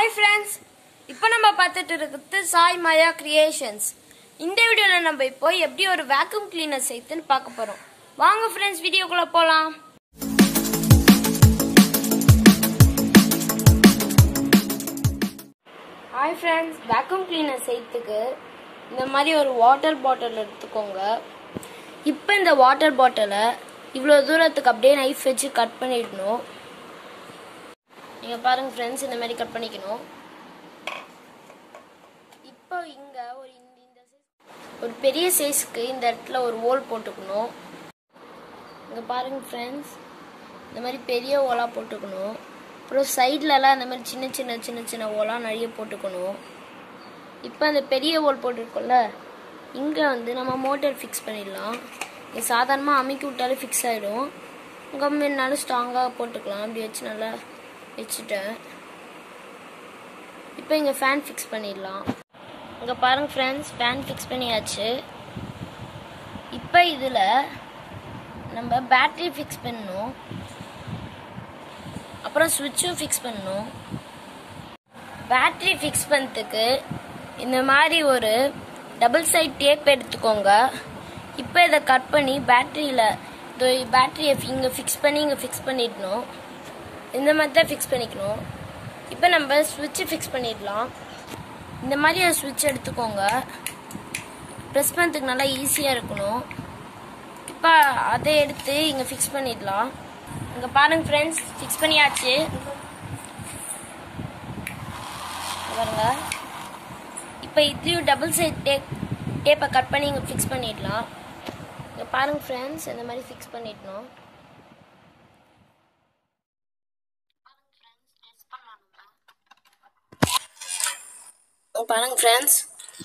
hi friends இப்போ நம்ம பார்த்துட்டு இருக்கிறது சாய் மாயா கிரியேஷன்ஸ் இந்த வீடியோவில் நம்ம இப்போ எப்படி ஒரு வேக்யூம் கிளீனர் செய்துன்னு பார்க்க போகிறோம் வாங்க ஃப்ரெண்ட்ஸ் வீடியோக்குள்ளே போகலாம் ஹாய் ஃப்ரெண்ட்ஸ் வேக்யூம் கிளீனர் செய்யறதுக்கு இந்த மாதிரி ஒரு வாட்டர் பாட்டில் எடுத்துக்கோங்க இப்போ இந்த வாட்டர் பாட்டிலை இவ்வளோ தூரத்துக்கு அப்படியே நைஃப் வச்சு கட் பண்ணிடணும் நீங்கள் பாருங்க ஃப்ரெண்ட்ஸ் இந்த மாதிரி கட் பண்ணிக்கணும் இப்போ இங்கே ஒரு இந்த இந்த size- ஒரு பெரிய சைஸ்க்கு இந்த இடத்துல ஒரு ஓல் போட்டுக்கணும் இங்கே பாருங்க ஃப்ரெண்ட்ஸ் இந்த மாதிரி பெரிய ஓலா போட்டுக்கணும் அப்புறம் சைட்லலாம் இந்த மாதிரி சின்ன சின்ன சின்ன சின்ன ஓலா நிறைய போட்டுக்கணும் இப்போ அந்த பெரிய ஓல் போட்டிருக்கோம்ல இங்கே வந்து நம்ம மோட்டர் ஃபிக்ஸ் பண்ணிடலாம் இது சாதாரணமாக அமுக்கி விட்டாலே ஃபிக்ஸ் ஆகிடும் கம்மினாலும் ஸ்ட்ராங்காக போட்டுக்கலாம் அப்படி வச்சு நல்லா வச்சுட்டேன் இப்போ இங்கே ஃபேன் ஃபிக்ஸ் பண்ணிடலாம் இங்கே பாருங்க ஃப்ரெண்ட்ஸ் ஃபேன் ஃபிக்ஸ் பண்ணியாச்சு இப்போ இதில் நம்ம பேட்டரி ஃபிக்ஸ் பண்ணணும் அப்புறம் சுவிட்சும் ஃபிக்ஸ் பண்ணணும் பேட்டரி ஃபிக்ஸ் பண்ணுறதுக்கு இந்த மாதிரி ஒரு டபுள் சைட் டேப் எடுத்துக்கோங்க இப்போ இதை கட் பண்ணி பேட்டரியில் பேட்டரியை இங்கே ஃபிக்ஸ் பண்ணி இங்கே ஃபிக்ஸ் பண்ணிடணும் இந்த மாதிரி தான் ஃபிக்ஸ் பண்ணிக்கணும் இப்போ நம்ம சுவிட்சை ஃபிக்ஸ் பண்ணிடலாம் இந்த மாதிரி ஒரு சுவிட்ச் எடுத்துக்கோங்க ப்ரெஸ் பண்ணுறதுக்கு நல்லா ஈஸியாக இருக்கணும் இப்போ அதை எடுத்து இங்கே ஃபிக்ஸ் பண்ணிடலாம் இங்கே பாருங்க ஃப்ரெண்ட்ஸ் ஃபிக்ஸ் பண்ணியாச்சு இங்க பாருங்க இப்போ இதுலேயும் டபுள் சைட் டேப் டேப்பை கட் பண்ணி இங்கே ஃபிக்ஸ் பண்ணிடலாம் இங்கே பாருங்க ஃப்ரெண்ட்ஸ் இந்த மாதிரி ஃபிக்ஸ் பண்ணிடணும் இங்க பாருங்க ஃப்ரெண்ட்ஸ்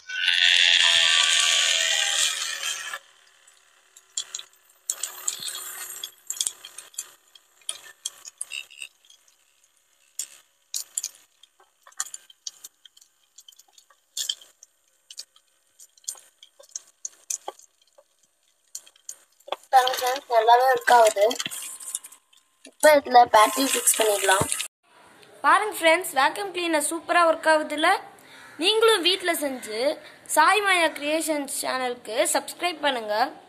பாருங்க ஃப்ரெண்ட்ஸ் நல்லாவே ஒர்க் ஆகுது இப்போ இதில் பேட்டரி ஃபிக்ஸ் பண்ணிடலாம் பாருங்க ஃப்ரெண்ட்ஸ் வேக்யூம் கிளீனர் சூப்பராக ஒர்க் ஆகுதுல்ல நீங்களும் வீட்டில் செஞ்சு சாய் மாயா கிரியேஷன்ஸ் சேனலுக்கு சப்ஸ்கிரைப் பண்ணுங்கள்